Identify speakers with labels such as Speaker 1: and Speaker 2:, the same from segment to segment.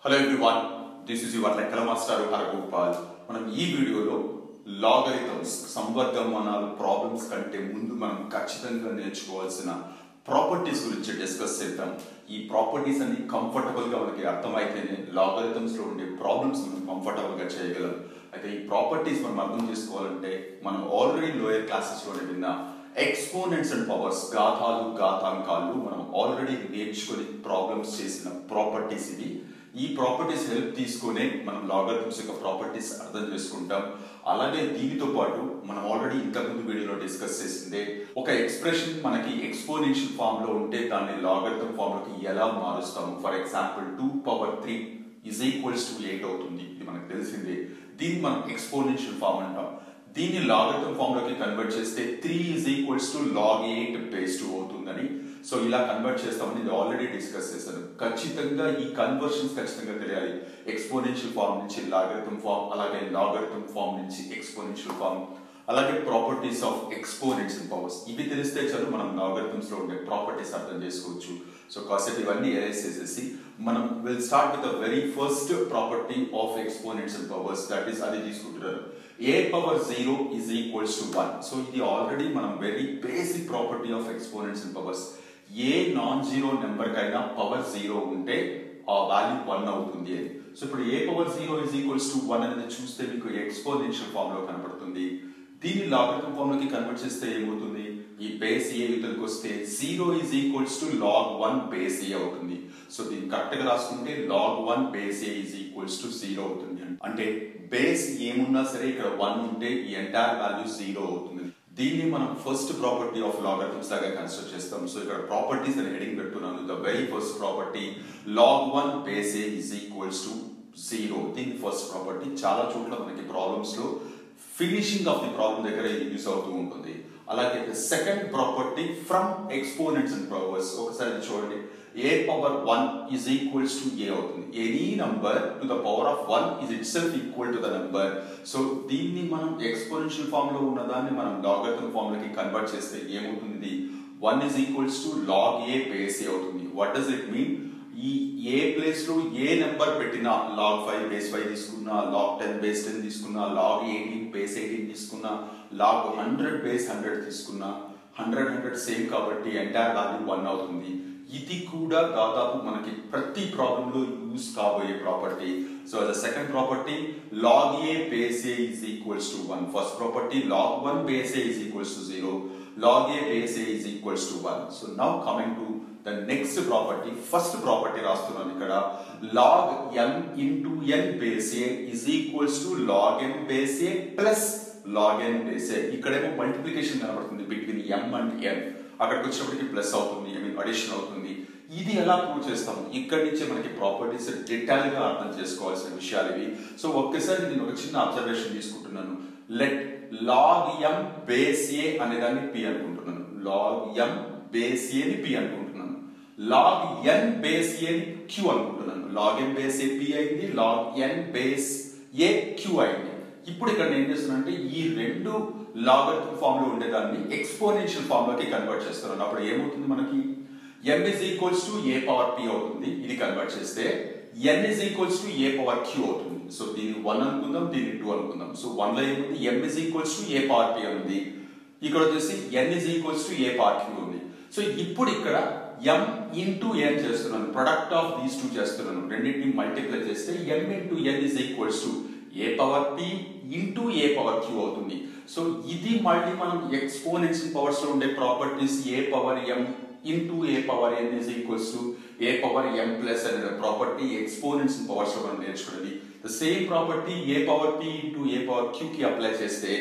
Speaker 1: hello everyone this is your లెక్కల master Haragopal మనం ఈ వీడియోలో లాగరిథమ్స్ సంవర్గమనాలు ప్రాబ్లమ్స్ కంటే ముందు మనం ఖచ్చితంగా నేర్చుకోవాల్సిన ప్రాపర్టీస్ గురించి డిస్కస్ చేద్దాం ఈ ప్రాపర్టీస్ అన్ని కంఫర్టబుల్ గా మనకి అర్థమైతేనే లాగరిథమ్స్ లో ఉండే ప్రాబ్లమ్స్ మనం కంఫర్టబుల్ గా చేయగలం అయితే ఈ ప్రాపర్టీస్ మనం అర్థం చేసుకోవాలంటే మనం ఆల్రెడీ లోయర్ క్లాసెస్ లోనే విన్న ఎక్స్పోనెంట్స్ అండ్ పవర్స్ గాథాలు గాథాంకాలు మనం ఆల్రెడీ నేర్చుకుని ప్రాబ్లమ్స్ చేసిన ప్రాపర్టీస్ ఇవి ఈ ప్రాపర్టీస్ హెల్ప్ తీసుకునే మనం లాగరిథమ్స్ యొక్క ప్రాపర్టీస్ అర్థం చేసుకుంటాం అలాగే దీనితో పాటు మనం ఆల్రెడీ ఇంతకుముందు వీడియోలో డిస్కస్ చేసిందే ఒక ఎక్స్ప్రెషన్ మనకి ఎక్స్పోనెన్షియల్ ఫామ్ లో ఉంటే దాన్ని లాగరిథం ఫామ్ లోకి ఎలా మారుస్తాము for example two power three is equals to eight అవుతుంది ఇది మనకు తెలిసిందే దీన్ని మనం ఎక్స్పోనెన్షియల్ ఫామ్ అంటాం దీన్ని లాగరిథం ఫామ్ లోకి కన్వర్ట్ చేస్తే three is equals to log eight base two అవుతుందని సో ఇలా కన్వర్ట్ చేస్తామని ఇది ఆల్రెడీ డిస్కస్ చేశాను ఖచ్చితంగా ఈ కన్వర్షన్స్ ఖచ్చితంగా తెలియాలి ఎక్స్పోనెన్షియల్ ఫామ్ నుంచి లాగరిథం ఫామ్ అలాగే లాగరిథం ఫామ్ నుంచి ఎక్స్పోనెన్షియల్ ఫామ్ అలాగే properties of exponents and powers ఇవి తెలిస్తే చాలు మనం లాగరిథమ్స్ లో ఉండే ప్రాపర్టీస్ అర్థం చేసుకోవచ్చు సో కాసేపు ఇవన్నీ ఎరేస్ చేసేసి మనం will start with the very first property of exponents and powers that is అది తీసుకుంటున్నారు a power zero is equals to one so ఇది ఆల్రెడీ మనం very basic property of exponents and powers a non zero number కైనా power zero ఉంటే ఆ value one అవుతుంది అని so ఇప్పుడు a power zero is equals to one అనేది చూస్తే మీకు ఎక్స్పోనెన్షియల్ ఫామ్ లో కనపడుతుంది దీన్ని లాగరిథం ఫామ్ లోకి కన్వర్ట్ చేస్తే ఏమవుతుంది ఈ బేస్ ఏ యుతలకు వస్తే zero is equals to log one base a అవుతుంది సో దీన్ని కరెక్ట్ గా రాసుకుంటే log one base a is equals to zero అవుతుంది అంటే బేస్ ఏమున్నా సరే ఇక్కడ వన్ ఉంటే ఈ ఎంటైర్ వాల్యూ జీరో అవుతుంది దీన్ని మనం ఫస్ట్ ప్రాపర్టీ ఆఫ్ లాగరిథమ్స్ లాగా కన్స్ట్రక్ట్ చేస్తాం సో ఇక్కడ ప్రాపర్టీస్ అని హెడింగ్ పెట్టున్నాను the very first property log one base a is equals to zero దీని ఫస్ట్ ప్రాపర్టీ చాలా చోట్ల మనకి ప్రాబ్లమ్స్ లో ఫినిషింగ్ ఆఫ్ ది ప్రాబ్లం దగ్గర ఇది యూస్ అవుతూ ఉంటుంది అలాగే second property from exponents and powers ఒకసారి చూడండి a power one is equals to a అవుతుంది any number to the power of one is itself equal to the number so దీన్ని మనం ఎక్స్పోనెన్షియల్ ఫామ్ లో ఉన్నదాన్ని మనం లాగరిథం ఫామ్ లోకి convert చేస్తే ఏమవుతుంది one is equals to log a base a అవుతుంది వాట్ డస్ ఇట్ మీన్ ఈ ఏ ప్లేస్ లో ఏ నెంబర్ పెట్టినా లాగ్ ఫైవ్ బేస్ ఫైవ్ తీసుకున్నా లాగ్ టెన్ బేస్ టెన్ తీసుకున్నా లాగ్ ఎయిటీన్ బేస్ ఎయిటీన్ తీసుకున్నా లాగ్ హండ్రెడ్ బేస్ హండ్రెడ్ తీసుకున్నా hundred hundred same కాబట్టి entire value one అవుతుంది ఇది కూడా దాదాపు మనకి ప్రతి ప్రాబ్లం లో యూస్ కాబోయే property so as second property log a base a is equals to one first property log one base a is equals to zero log a base a is equals to one so now coming to the next property first property రాస్తున్నాను ఇక్కడ log m into n base a is equals to log n base a plus log n base a ఇక్కడేమో multiplication కనబడుతుంది between M and ఎన్ అక్కడికి వచ్చినప్పటికి plus అవుతుంది I mean addition అవుతుంది ఇది ఎలా ప్రూవ్ చేస్తాము ఇక్కడి నుంచే మనకి ప్రాపర్టీస్ డీటెయిల్ గా అర్థం చేసుకోవాల్సిన విషయాలు ఇవి సో ఒక్కసారి నేను ఒక చిన్న అబ్జర్వేషన్ తీసుకుంటున్నాను let log m base a అనేదాన్ని పి అనుకుంటున్నాను లాగ్ ఎం బేస్ ఏని పి అనుకుంటున్నాను లాగ్ ఎన్ బేస్ ఏని క్యూ అనుకుంటున్నాను log n base a p అయింది log n base a q అయింది ఇప్పుడు ఇక్కడ నేను ఏం చేస్తున్నానంటే ఈ రెండు లాగరిథం ఫామ్ లో ఉండేదాన్ని ఎక్స్పోనెన్షియల్ ఫామ్ లోకి కన్వర్ట్ చేస్తున్నాను అప్పుడు ఏమవుతుంది మనకి m is equals to a power p అవుతుంది ఇది కన్వర్ట్ చేస్తే n is equals to a power q అవుతుంది సో దీన్ని వన్ అనుకుందాం దీన్ని టూ అనుకుందాం సో వన్ లో ఏముంది m is equals to a power p ఉంది ఇక్కడ వచ్చేసి n is equals to a power q ఉంది సో ఇప్పుడు ఇక్కడ ఎం ఇంటూ ఎన్ చేస్తున్నాను ప్రొడక్ట్ ఆఫ్ దీస్ టూ చేస్తున్నాను రెండింటిని మల్టిప్లై చేస్తే m into n is equals to a power p into a power q అవుతుంది సో ఇది మళ్ళీ మనం ఎక్స్పోనెన్షియల్ పవర్స్ లో ఉండే properties a power m into a power n is equals to a power m plus అనే property exponential powers లో మనం నేర్చుకున్నది the same property a power p into a power q కి అప్లై చేస్తే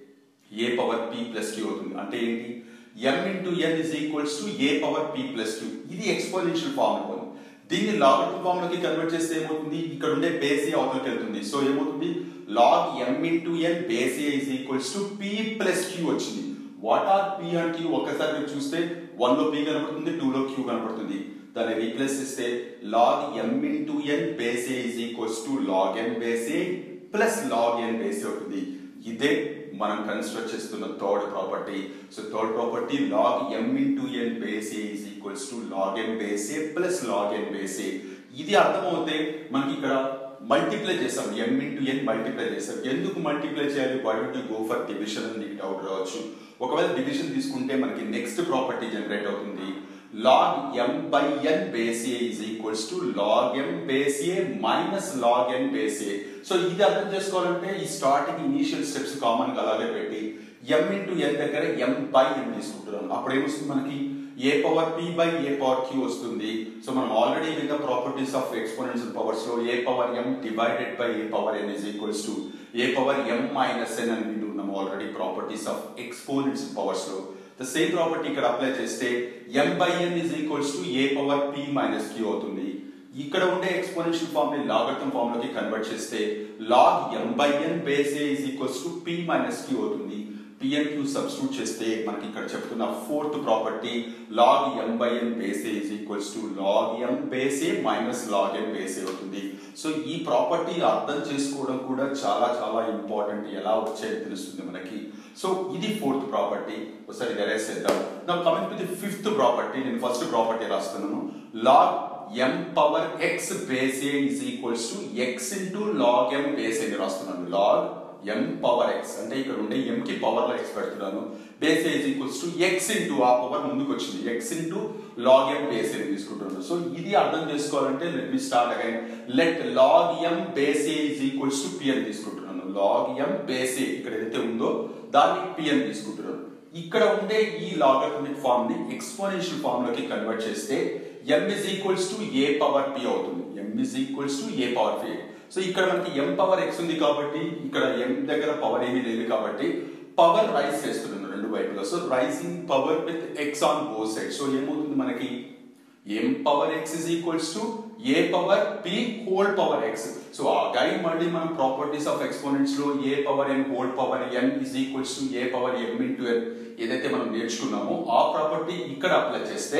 Speaker 1: a power p plus q అవుతుంది అంటే ఏంటి ఎం into n is equals to a power p plus q ఇది ఎక్స్పోనెన్షియల్ ఫామ్ లో ఉంది దీన్ని లాగరిథం ఫామ్ లోకి కన్వర్ట్ చేస్తే ఏమవుతుంది ఇక్కడ ఉండే బేస్ ఏ అవతలకి వెళ్తుంది సో ఏమవుతుంది log m into n base a is equals to p plus q వచ్చింది what are p and q ఒక్కసారి మీరు చూస్తే వన్ లో పి కనపడుతుంది టూ లో క్యూ కనపడుతుంది దాన్ని రీప్లేస్ చేస్తే log m into n base a is equals to log n base a plus log n base a అవుతుంది ఇదే మనం కన్స్ట్రక్ట్ చేస్తున్న third property so third property log m into n base a is equals to log n base a plus log n base a ఇది అర్థమవుతే మనకి ఇక్కడ multiply చేసాం ఎం into ఎన్ multiply చేసాం ఎందుకు మల్టిప్లై చేయాలి why do go for division అని నీకు డౌట్ రావచ్చు ఒకవేళ డివిజన్ తీసుకుంటే మనకి నెక్స్ట్ ప్రాపర్టీ జనరేట్ అవుతుంది log m by n base a is equals to log m base a minus log n base a so ఇది అర్థం చేసుకోవాలంటే ఈ స్టార్టింగ్ ఇనీషియల్ స్టెప్స్ కామన్ గా అలాగే పెట్టి ఎం ఇంటూ ఎన్ దగ్గర ఎం బై ఎన్ తీసుకుంటున్నాం అప్పుడు ఏమొస్తుంది మనకి a power p by a power q వస్తుంది సో మనం ఆల్రెడీ విన్న ప్రాపర్టీస్ ఆఫ్ ఎక్స్పోనెన్షియల్ పవర్స్ లో a power m divided by a power n is equals to a power m minus n అని వింటున్నాం already properties of exponential powers లో the same property ఇక్కడ apply చేస్తే m by n is equals to a power p minus q అవుతుంది ఇక్కడ ఉండే exponential form ని logarithm form లోకి కన్వర్ట్ చేస్తే log m by n base a is equals to p minus q అవుతుంది పిఎన్ క్యూ సబ్స్టిట్యూట్ చేస్తే మనకి ఇక్కడ చెప్తున్న fourth property log m by n base a is equals to log m base a minus log n base a అవుతుంది so ఈ property అర్థం చేసుకోవడం కూడా చాలా చాలా ఇంపార్టెంట్ ఎలా వచ్చాయో తెలుస్తుంది మనకి సో ఇది ఫోర్త్ ప్రాపర్టీ ఒకసారి ఎరేస్ చేద్దాం నా coming to the fifth property నేను ఫస్ట్ ప్రాపర్టీ రాస్తున్నాను log m power x base a is equals to x into log m base a రాస్తున్నాను లాగ్ ఎం పవర్ ఎక్స్ అంటే ఇక్కడ ఉండే ఎం కి పవర్ లో ఎక్స్ పెడుతున్నాను base a is equals to x into ఆ పవర్ ముందుకు వచ్చింది x into log m base a తీసుకుంటున్నాను సో ఇది అర్థం చేసుకోవాలంటే let me start again let log m base a is equals to పిఎన్ తీసుకుంటున్నాను లాగ్ ఎం బేస్ ఏ ఇక్కడ ఏదైతే ఉందో దాన్ని పిఎన్ తీసుకుంటున్నాను ఇక్కడ ఉండే ఈ లాగరిథమిక్ ఫార్మ్ ని ఎక్స్పోనెన్షియల్ ఫార్మ్ లోకి కన్వర్ట్ చేస్తే m is equals to a power p అవుతుంది ఎం is equals to a power p so ఇక్కడ మనకి ఎం పవర్ ఎక్స్ ఉంది కాబట్టి ఇక్కడ ఎం దగ్గర పవర్ ఏమీ లేదు కాబట్టి పవర్ రైస్ చేస్తున్నాను రెండు వైపులో so raising power with x on both side so ఏమవుతుంది మనకి m power x is equals to a power p whole power x so again మళ్ళీ మనం ప్రాపర్టీస్ ఆఫ్ ఎక్స్పోనెంట్స్ లో a power n whole power n is equals to a power m into n ఏదైతే మనం నేర్చుకున్నామో ఆ ప్రాపర్టీ ఇక్కడ apply చేస్తే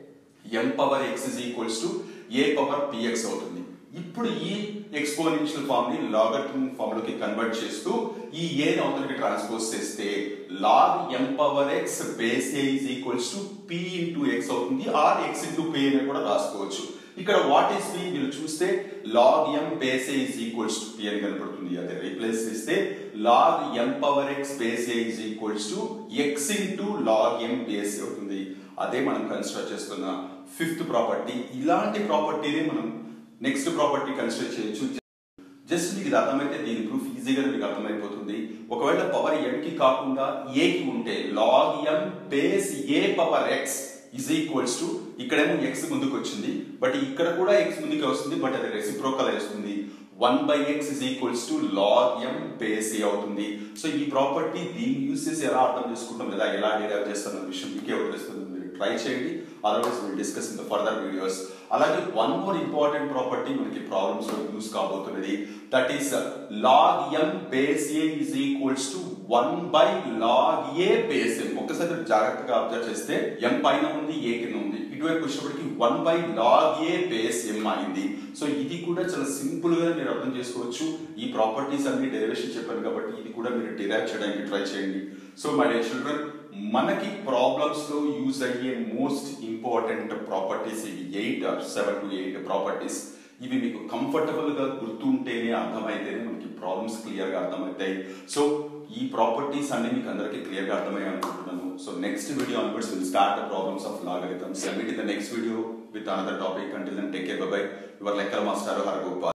Speaker 1: m power x is equals to a power p x అవుతుంది ఇప్పుడు ఈ ఎక్స్పోనెన్షియల్ ఫార్మ్ ని లాగరిథమ్ ఫార్మ్ లోకి కన్వర్ట్ చేస్తూ ఈ ఏ ని అవతలకి ట్రాన్స్పోజ్ చేస్తే log m power x base a is equals to p into x అవుతుంది ఆర్ ఎక్స్ ఇంటూ పి అని కూడా రాసుకోవచ్చు ఇక్కడ వాట్ ఈస్ పి మీరు చూస్తే log m base a is equals to p అని కనపడుతుంది అదే రీప్లేస్ చేస్తే log m power x base a is equals to x into log m base అవుతుంది అదే మనం కన్స్ట్రక్ట్ చేస్తున్న ఫిఫ్త్ ప్రాపర్టీ ఇలాంటి ప్రాపర్టీని మనం నెక్స్ట్ ప్రాపర్టీ కన్సిడర్ చేయొచ్చు జస్ట్ మీకు ఇది అర్థమైతే దీని ప్రూఫ్ ఈజీగా మీకు అర్థమైపోతుంది ఒకవేళ పవర్ ఎం కి కాకుండా ఏ కి ఉంటే log m base a power x is equals to ఇక్కడేమో ఎక్స్ ముందుకు వచ్చింది బట్ ఇక్కడ కూడా ఎక్స్ ముందుకు వస్తుంది బట్ అది రెసిప్రోకల్ వస్తుంది one by x is equals to log m base a అవుతుంది సో ఈ ప్రాపర్టీ దీన్ని యూస్ చేసి ఎలా అర్థం చేసుకుంటాం లేదా ఎలా డిరైవ్ చేస్తాం విషయం మీకే వదిలేస్తుంది మీరు ట్రై చేయండి otherwise will discuss in the further videos అలాగే వన్ మోర్ ఇంపార్టెంట్ ప్రాపర్టీ మనకి ప్రాబ్లమ్స్ లో యూస్ కాబోతున్నది that is log m base a is equals to one by log a base m ఒక్కసారి జాగ్రత్తగా అబ్జర్వ్ చేస్తే ఎం పైన ఉంది ఏ కింద ఉంది ఇటువైపు వచ్చేప్పటికి one by log a base m అయింది సో ఇది కూడా చాలా సింపుల్ గా మీరు అర్థం చేసుకోవచ్చు ఈ ప్రాపర్టీస్ అన్ని డెరివేషన్ చెప్పాను కాబట్టి ఇది కూడా మీరు డిరైవ్ చేయడానికి ట్రై చేయండి సో మై డియర్ చిల్డ్రన్ మనకి ప్రాబ్లమ్స్ లో యూజ్ అయ్యే మోస్ట్ ఇంపార్టెంట్ ప్రాపర్టీస్ ఇవి eight seven to eight properties ఇవి మీకు కంఫర్టబుల్ గా గుర్తుంటేనే అర్థమైతేనే మనకి ప్రాబ్లమ్స్ క్లియర్ గా అర్థమవుతాయి సో ఈ ప్రాపర్టీస్ అన్ని మీకు అందరికీ క్లియర్ గా అర్థమయ్యాయి అనుకుంటున్నాను so next video onwards will start the problems of logarithms meet in the next video with another topic until then take care bye your లెక్కల మాస్టర్ హరగోపాల్